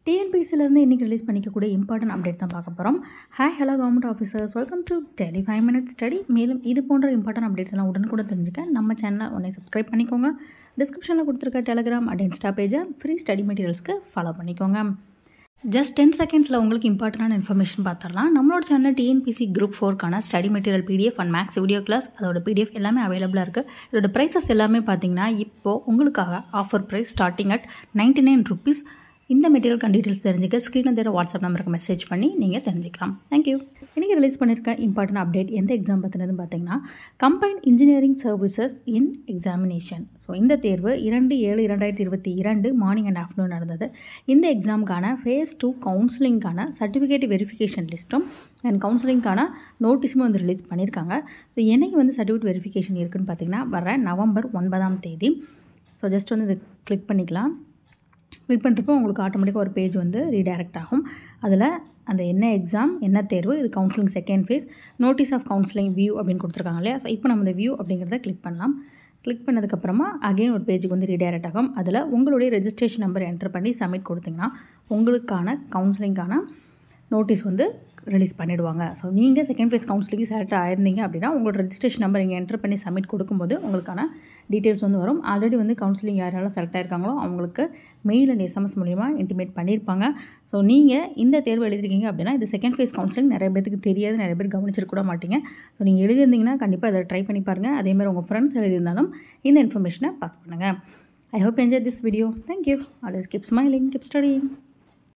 டிஎன்பிசிலேருந்து இன்றைக்கி release பண்ணிக்கக்கூடிய important update தான் பார்க்க போகிறோம் hi hello government officers welcome to daily five minutes study மேலும் இது போன்ற இம்பார்ட்டன்ட் அப்டேட்ஸ் எல்லாம் உடனுக்குடன் தெரிஞ்சுக்க நம்ம சேனலை உடனே சப்ஸ்கிரைப் பண்ணிக்கோங்க டிஸ்கிரிப்ஷனில் கொடுத்துருக்க டெலிகிராம் அண்ட் இன்ஸ்டா பேஜை ஃப்ரீ ஸ்டடி மெட்டீரியல்ஸ்க்கு ஃபாலோ பண்ணிக்கோங்க ஜஸ்ட் டென் செகண்ட்ஸில் உங்களுக்கு இம்பார்ட்டண்டான இன்ஃபர்மேஷன் பார்த்துடலாம் நம்மளோட சேனல் டிஎன்பிசி குரூப் ஃபோர்க்கான study material PDF and maths video class அதோட பிடிஎஃப் எல்லாமே அவைலபிளாக இருக்குது இதோட ப்ரைஸஸ் எல்லாமே பார்த்தீங்கன்னா இப்போது உங்களுக்காக offer price starting at ninety nine rupees இந்த மெட்டீரியல் டீட்டெயில்ஸ் தெரிஞ்சுக்க ஸ்க்ரீனில் தர வாட்ஸ்அப் நம்பருக்கு மெசேஜ் பண்ணி நீங்கள் தெரிஞ்சுக்கலாம் தேங்க்யூ இன்றைக்கி ரிலீஸ் பண்ணியிருக்க இம்பார்ட்டன்ட் அப்டேட் எந்த எக்ஸாம் பற்றினதுன்னு பார்த்தீங்கன்னா combine engineering services in examination so இந்த தேர்வு இரண்டு ஏழு இரண்டாயிரத்தி இருபத்தி இரண்டு மார்னிங் அண்ட் ஆஃப்டர்நூன் நடந்தது இந்த எக்ஸாமுக்கான ஃபேஸ் டூ கவுன்சிலிங்கான சர்டிஃபிகேட் வெரிஃபிகேஷன் லிஸ்ட்டும் அண்ட் கவுன்சிலிங்கான நோட்டீஸும் வந்து ரிலீஸ் பண்ணியிருக்காங்க ஸோ என்னைக்கு வந்து சர்டிஃபிகேட் வெரிஃபிகேஷன் இருக்குன்னு பார்த்தீங்கன்னா வர நவம்பர் ஒன்பதாம் தேதி ஸோ ஜஸ்ட் வந்து இதை கிளிக் பண்ணிக்கலாம் கிளிக் பண்ணுறப்போ உங்களுக்கு ஆட்டோமேட்டிக்காக ஒரு பேஜ் வந்து ரீடைரக்ட் ஆகும் அதில் அந்த என்ன எக்ஸாம் என்ன தேர்வு இது counselling second phase notice of counselling view அப்படின்னு கொடுத்துருக்காங்க இல்லையா ஸோ இப்போ நம்ம இந்த வியூ அப்படிங்கிறத கிளிக் பண்ணலாம் கிளிக் பண்ணதுக்கப்புறமா அகைன் ஒரு பேஜுக்கு வந்து ரீடைரக்ட் ஆகும் அதில் உங்களுடைய ரெஜிஸ்ட்ரேஷன் நம்பர் என்டர் பண்ணி சப்மிட் கொடுத்தீங்கன்னா உங்களுக்கான கவுன்சிலிங்கான நோட்டீஸ் வந்து ரிலீஸ் பண்ணிவிடுவாங்க ஸோ நீங்கள் செகண்ட் ஃபேஸ் கவுன்சிலிங் செலக்ட் ஆயிருந்தீங்க அப்படின்னா உங்களோட ரெஜிஸ்ட்ரேஷன் நம்பர் இங்கே என்டர் பண்ணி சப்மிட் கொடுக்கும்போது உங்களுக்கான டீட்டெயில்ஸ் வந்து வரும் ஆல்ரெடி வந்து கவுன்சிலிங் யாரெல்லாம் செலக்ட் ஆயிருக்காங்களோ அவங்களுக்கு மெயில் அண்ட் எஸ்எம்எஸ் மூலிமா இன்டிமேட் பண்ணியிருப்பாங்க ஸோ நீங்கள் இந்த தேர்வு எழுதிருக்கீங்க அப்படின்னா இது செகண்ட் ஃபேஸ் கவுன்சிலிங் நிறைய பேருக்கு தெரியாது நிறைய பேர் கவனிச்சிருக்க கூட மாட்டீங்க ஸோ நீங்கள் எழுதியிருந்தீங்கன்னா கண்டிப்பாக அதை ட்ரை பண்ணி பாருங்கள் அதேமாதிரி உங்கள் ஃப்ரெண்ட்ஸ் எழுதியிருந்தாலும் இந்த இன்ஃபர்மேஷனை பாஸ் பண்ணுங்கள் I hope enjoy this video thank you always keep smiling keep studying